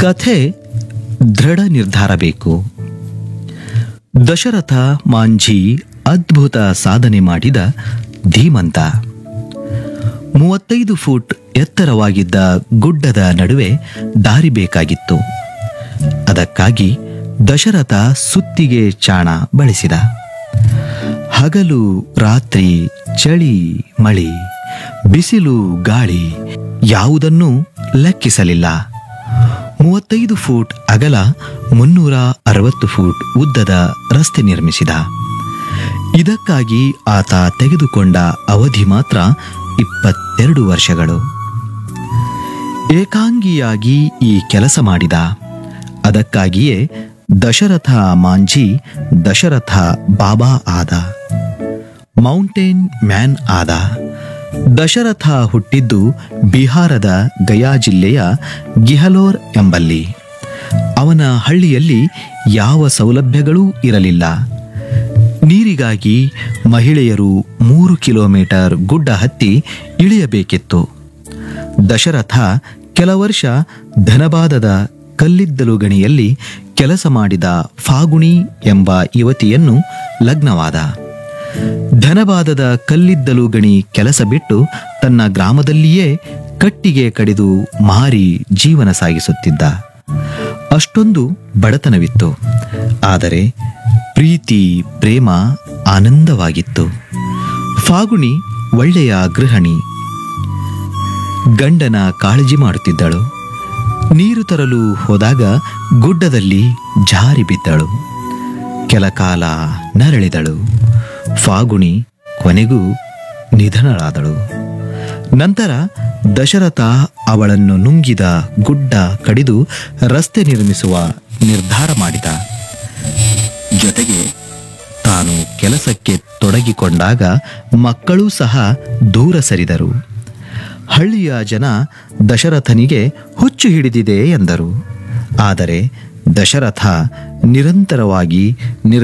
ಕಥೆ ದೃಢ ನಿರ್ಧಾರ ಬೇಕು ದಶರಥ ಮಾಂಝಿ ಅದ್ಭುತ ಸಾಧನೆ ಮಾಡಿದ ಧೀಮಂತ ಮೂವತ್ತೈದು ಫೂಟ್ ಎತ್ತರವಾಗಿದ್ದ ಗುಡ್ಡದ ನಡುವೆ ದಾರಿ ಬೇಕಾಗಿತ್ತು ಅದಕ್ಕಾಗಿ ದಶರಥ ಸುತ್ತಿಗೆ ಚಾಣ ಬಳಸಿದ ಹಗಲು ರಾತ್ರಿ ಚಳಿ ಮಳಿ ಬಿಸಿಲು ಗಾಳಿ ಯಾವುದನ್ನೂ ಲೆಕ್ಕಿಸಲಿಲ್ಲ ಮೂವತ್ತೈದು ಫೂಟ್ ಅಗಲ ಮುನ್ನೂರ ಅರವತ್ತು ಫೂಟ್ ಉದ್ದದ ರಸ್ತೆ ನಿರ್ಮಿಸಿದ ಇದಕ್ಕಾಗಿ ಆತ ತೆಗೆದುಕೊಂಡ ಅವಧಿ ಮಾತ್ರ ಇಪ್ಪತ್ತೆರಡು ವರ್ಷಗಳು ಏಕಾಂಗಿಯಾಗಿ ಈ ಕೆಲಸ ಮಾಡಿದ ಅದಕ್ಕಾಗಿಯೇ ದಶರಥ ಮಾಂಝಿ ದಶರಥ ಬಾಬಾ ಆದ ಮೌಂಟೇನ್ ಮ್ಯಾನ್ ಆದ ದಶರಥ ಹುಟ್ಟಿದ್ದು ಬಿಹಾರದ ಗಯಾ ಜಿಲ್ಲೆಯ ಗಿಹಲೋರ್ ಎಂಬಲ್ಲಿ ಅವನ ಹಳ್ಳಿಯಲ್ಲಿ ಯಾವ ಸೌಲಭ್ಯಗಳೂ ಇರಲಿಲ್ಲ ನೀರಿಗಾಗಿ ಮಹಿಳೆಯರು ಮೂರು ಕಿಲೋಮೀಟರ್ ಗುಡ್ಡ ಹತ್ತಿ ಇಳಿಯಬೇಕಿತ್ತು ದಶರಥ ಕೆಲ ವರ್ಷ ಧನಬಾದದ ಕಲ್ಲಿದ್ದಲು ಗಣಿಯಲ್ಲಿ ಕೆಲಸ ಮಾಡಿದ ಫಾಗುಣಿ ಎಂಬ ಯುವತಿಯನ್ನು ಲಗ್ನವಾದ ಧನಬಾದದ ಕಲ್ಲಿದ್ದಲು ಗಣಿ ಕೆಲಸ ಬಿಟ್ಟು ತನ್ನ ಗ್ರಾಮದಲ್ಲಿಯೇ ಕಟ್ಟಿಗೆ ಕಡಿದು ಮಾರಿ ಜೀವನ ಸಾಗಿಸುತ್ತಿದ್ದ ಅಷ್ಟೊಂದು ಬಡತನವಿತ್ತು ಆದರೆ ಪ್ರೀತಿ ಪ್ರೇಮ ಆನಂದವಾಗಿತ್ತು ಫಾಗುಣಿ ಒಳ್ಳೆಯ ಗೃಹಿಣಿ ಗಂಡನ ಕಾಳಜಿ ಮಾಡುತ್ತಿದ್ದಳು ನೀರು ತರಲು ಹೋದಾಗ ಗುಡ್ಡದಲ್ಲಿ ಜಾರಿ ಬಿದ್ದಳು ಕೆಲ ಕಾಲ ನರಳಿದಳು ಫಾಗುಣಿ ಕೊನೆಗೂ ನಿಧನಳಾದಳು ನಂತರ ದಶರಥ ಅವಳನ್ನು ನುಂಗಿದ ಗುಡ್ಡ ಕಡಿದು ರಸ್ತೆ ನಿರ್ಮಿಸುವ ನಿರ್ಧಾರ ಮಾಡಿದ ಜೊತೆಗೆ ತಾನು ಕೆಲಸಕ್ಕೆ ತೊಡಗಿಕೊಂಡಾಗ ಮಕ್ಕಳೂ ಸಹ ದೂರ ಸರಿದರು ಹಳ್ಳಿಯ ಜನ ದಶರಥನಿಗೆ ಹುಚ್ಚು ಹಿಡಿದಿದೆ ಎಂದರು ಆದರೆ ದಶರಥ ನಿರಂತರವಾಗಿ ನಿರ್